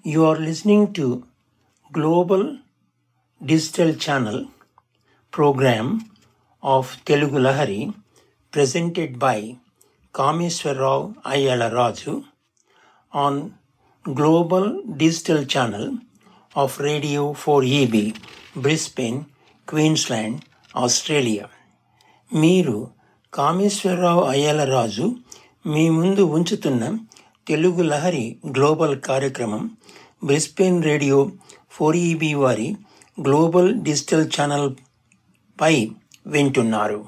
You are listening to Global Digital Channel program of Telugu Lahari presented by Kameswarrao Ayala Raju on Global Digital Channel of Radio 4EB, Brisbane, Queensland, Australia. మీరు కామేశ్వరరావు అయ్యలరాజు మీ ముందు ఉంచుతున్న Telugu Lahari global కార్యక్రమం Brisbane radio four E B వారి global digital channel పై వింటున్నారు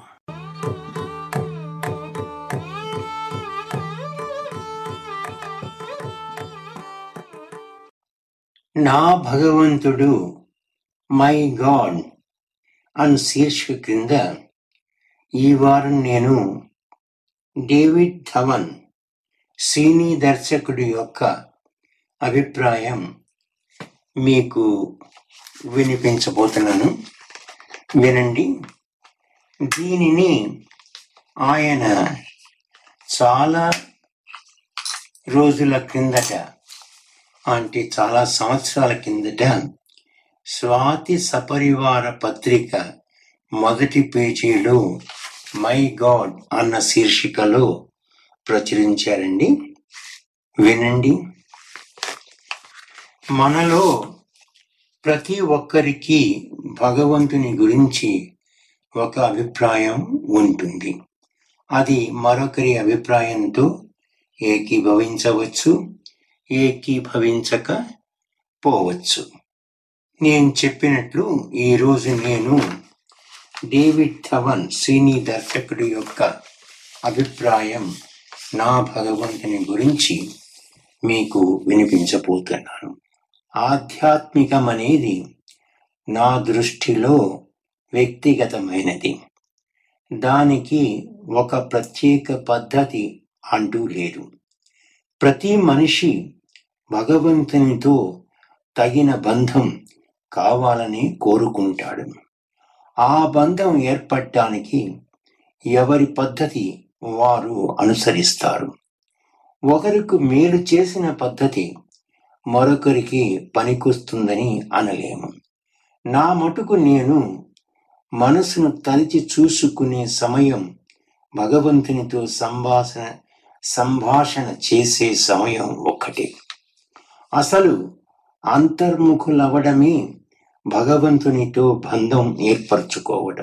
నా భగవంతుడు మై గాడ్ అను శీర్షిక కింద ఈ వారం నేను డేవిడ్ ధవన్ సీనీ దర్శకుడి యొక్క అభిప్రాయం మీకు వినిపించబోతున్నాను వినండి దీనిని ఆయన చాలా రోజుల కిందట అంటే చాలా సంవత్సరాల కిందట స్వాతి సపరివార పత్రిక మొదటి పేజీలో మై గాడ్ అన్న శీర్షికలో ప్రచురించారండి వినండి మనలో ప్రతి ఒక్కరికి భగవంతుని గురించి ఒక అభిప్రాయం ఉంటుంది అది మరొకరి అభిప్రాయంతో ఏకీభవించవచ్చు ఏకీభవించక పోవచ్చు నేను చెప్పినట్లు ఈరోజు నేను డేవిడ్ ధవన్ సినీ దర్శకుడి యొక్క అభిప్రాయం నా భగవంతుని గురించి మీకు వినిపించబోతున్నాను ఆధ్యాత్మికం అనేది నా దృష్టిలో వ్యక్తిగతమైనది దానికి ఒక ప్రత్యేక పద్ధతి అంటూ లేదు ప్రతి మనిషి భగవంతునితో తగిన బంధం కావాలని కోరుకుంటాడు ఆ బంధం ఏర్పడటానికి ఎవరి పద్ధతి వారు అనుసరిస్తారు ఒకరికి మేలు చేసిన పద్ధతి మరొకరికి పనికొస్తుందని అనలేము నా మటుకు నేను మనసును తలిచి చూసుకునే సమయం భగవంతునితో సంభాషణ సంభాషణ చేసే సమయం ఒక్కటే అసలు అంతర్ముఖులవడమే భగవంతునితో బంధం ఏర్పరచుకోవడం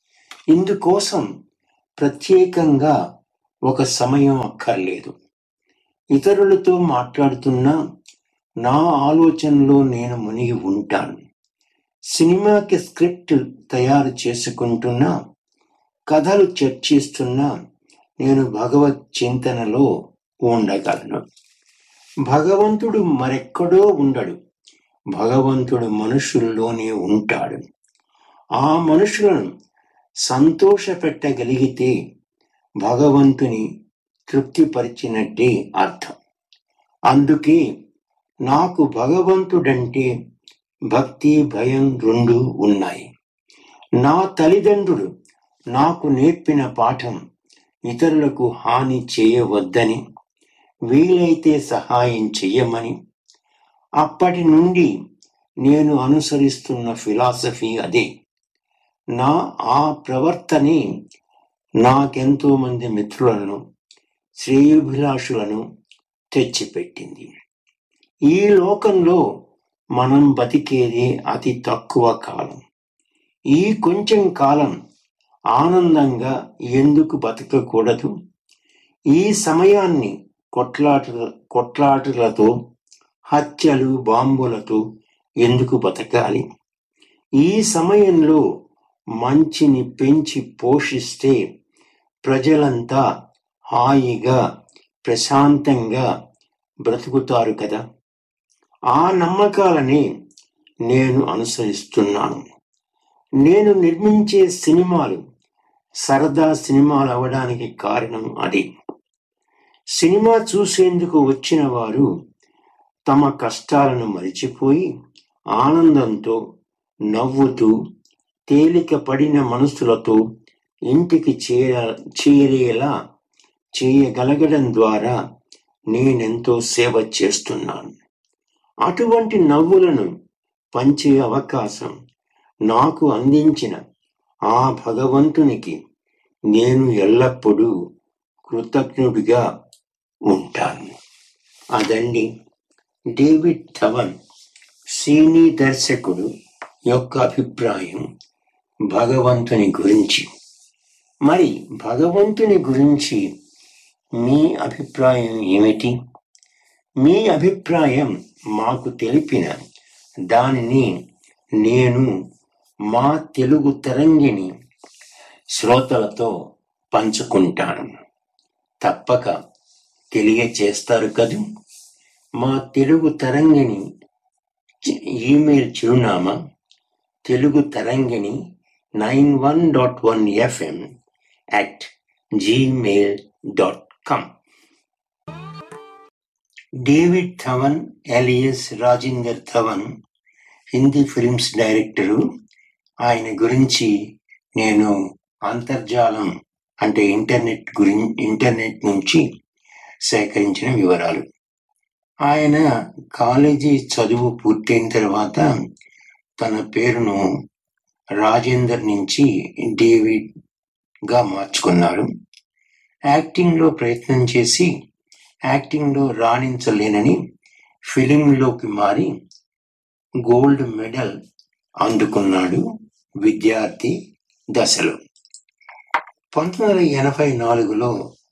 ఇందుకోసం ప్రత్యేకంగా ఒక సమయం అక్కర్లేదు ఇతరులతో మాట్లాడుతున్నా నా ఆలోచనలో నేను మునిగి ఉంటాను సినిమాకి స్క్రిప్ట్ తయారు చేసుకుంటున్నా కథలు చర్చిస్తున్నా నేను భగవత్ చింతనలో ఉండగలను భగవంతుడు మరెక్కడో ఉండడు భగవంతుడు మనుషుల్లోనే ఉంటాడు ఆ మనుషులను సంతోష పెట్టగలిగితే భగవంతుని తృప్తిపరిచినట్టే అర్థం అందుకే నాకు భగవంతుడంటే భక్తి భయం రెండు ఉన్నాయి నా తల్లిదండ్రులు నాకు నేర్పిన పాఠం ఇతరులకు హాని చేయవద్దని వీలైతే సహాయం చెయ్యమని అప్పటి నుండి నేను అనుసరిస్తున్న ఫిలాసఫీ అదే నా ఆ ప్రవర్తనే నాకెంతో మంది మిత్రులను శ్రేయోభిలాషులను తెచ్చిపెట్టింది ఈ లోకంలో మనం బతికేది అతి తక్కువ కాలం ఈ కొంచెం కాలం ఆనందంగా ఎందుకు బతకకూడదు ఈ సమయాన్ని కొట్లాట కొట్లాటలతో హత్యలు బాంబులతో ఎందుకు బతకాలి ఈ సమయంలో మంచిని పెంచి పోషిస్తే ప్రజలంతా హాయిగా ప్రశాంతంగా బ్రతుకుతారు కదా ఆ నమ్మకాలని నేను అనుసరిస్తున్నాను నేను నిర్మించే సినిమాలు సరదా సినిమాలు అవడానికి కారణం అది సినిమా చూసేందుకు వచ్చిన వారు తమ కష్టాలను మరిచిపోయి ఆనందంతో నవ్వుతూ తేలిక పడిన మనసులతో ఇంటికి చేర చేరేలా చేయగలగడం ద్వారా నేనెంతో సేవ చేస్తున్నాను అటువంటి నవ్వులను పంచే అవకాశం నాకు అందించిన ఆ భగవంతునికి నేను ఎల్లప్పుడూ కృతజ్ఞుడిగా ఉంటాను అదండి డేవిడ్ ధవన్ సీనీ దర్శకుడు యొక్క అభిప్రాయం భగవంతుని గురించి మరి భగవంతుని గురించి మీ అభిప్రాయం ఏమిటి మీ అభిప్రాయం మాకు తెలిపిన దానిని నేను మా తెలుగు తరంగిణి శ్రోతలతో పంచుకుంటాను తప్పక తెలియచేస్తారు కదూ మా తెలుగు తరంగిణి చి- ఈమెయిల్ చిరునామా Telugu Tarangini nine one dot one FM at Gmail dot com David Dhawan alias Rajender Dhawan Hindi films director ఆయన గురించి నేను అంతర్జాలం అంటే ఇంటర్నెట్ గురి ఇంటర్నెట్ నుంచి సేకరించిన వివరాలు ఆయన కాలేజీ చదువు పూర్తయిన తర్వాత తన పేరును రాజేందర్ నుంచి డేవిడ్ గా మార్చుకున్నాడు యాక్టింగ్ లో ప్రయత్నం చేసి యాక్టింగ్ లో రాణించలేనని ఫిలింలోకి మారి గోల్డ్ మెడల్ అందుకున్నాడు విద్యార్థి దశలో పంతొమ్మిది వందల ఎనభై నాలుగులో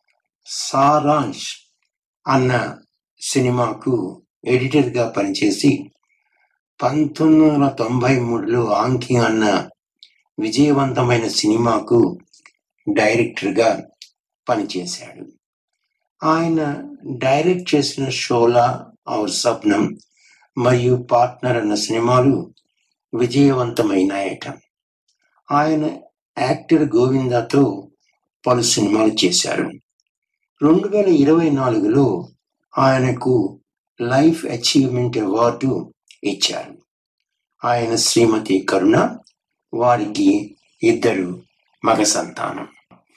సారాంశ్ అన్న సినిమాకు ఎడిటర్గా పనిచేసి పంతొమ్మిది వందల తొంభై మూడులో ఆంకి అన్న విజయవంతమైన సినిమాకు డైరెక్టర్గా పనిచేశాడు ఆయన డైరెక్ట్ చేసిన షోలా ఔర్ సప్నం మరియు పార్ట్నర్ అన్న సినిమాలు విజయవంతమైనాయట ఆయన యాక్టర్ గోవిందాతో పలు సినిమాలు చేశారు రెండు వేల ఇరవై నాలుగులో ఆయనకు లైఫ్ అచీవ్మెంట్ అవార్డు ఇచ్చారు ఆయన శ్రీమతి కరుణ వారికి ఇద్దరు మగ సంతానం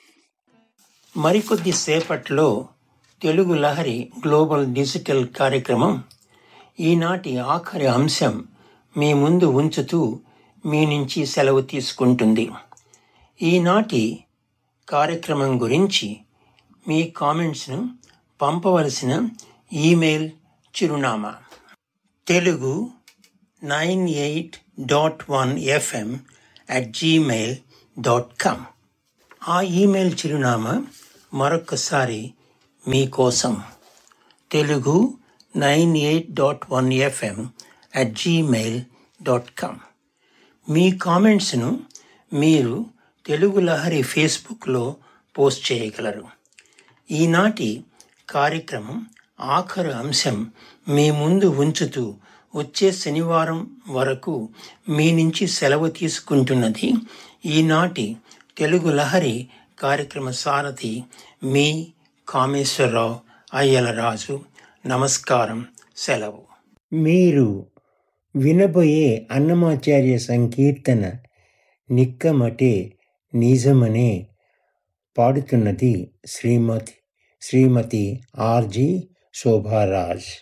మరికొద్ది సేపట్లో తెలుగు లహరి గ్లోబల్ డిజిటల్ కార్యక్రమం ఈనాటి ఆఖరి అంశం మీ ముందు ఉంచుతూ మీ నుంచి సెలవు తీసుకుంటుంది ఈనాటి కార్యక్రమం గురించి మీ కామెంట్స్ను పంపవలసిన ఈమెయిల్ చిరునామా Telugu nine eight dot one FM at Gmail dot com ఆ ఈమెయిల్ చిరునామా మరొకసారి మీకోసం Telugu nine eight dot one FM at Gmail dot com మీ కామెంట్స్ను మీరు తెలుగు లహరి ఫేస్బుక్లో పోస్ట్ చేయగలరు ఈనాటి కార్యక్రమం ఆఖరు అంశం మీ ముందు ఉంచుతూ వచ్చే శనివారం వరకు మీ నుంచి సెలవు తీసుకుంటున్నది ఈనాటి తెలుగు లహరి కార్యక్రమ సారథి మీ కామేశ్వరరావు అయ్యలరాజు నమస్కారం సెలవు మీరు వినబోయే అన్నమాచార్య సంకీర్తన నిక్కమటే నిజమనే పాడుతున్నది శ్రీమతి శ్రీమతి ఆర్జి శోభారాజ్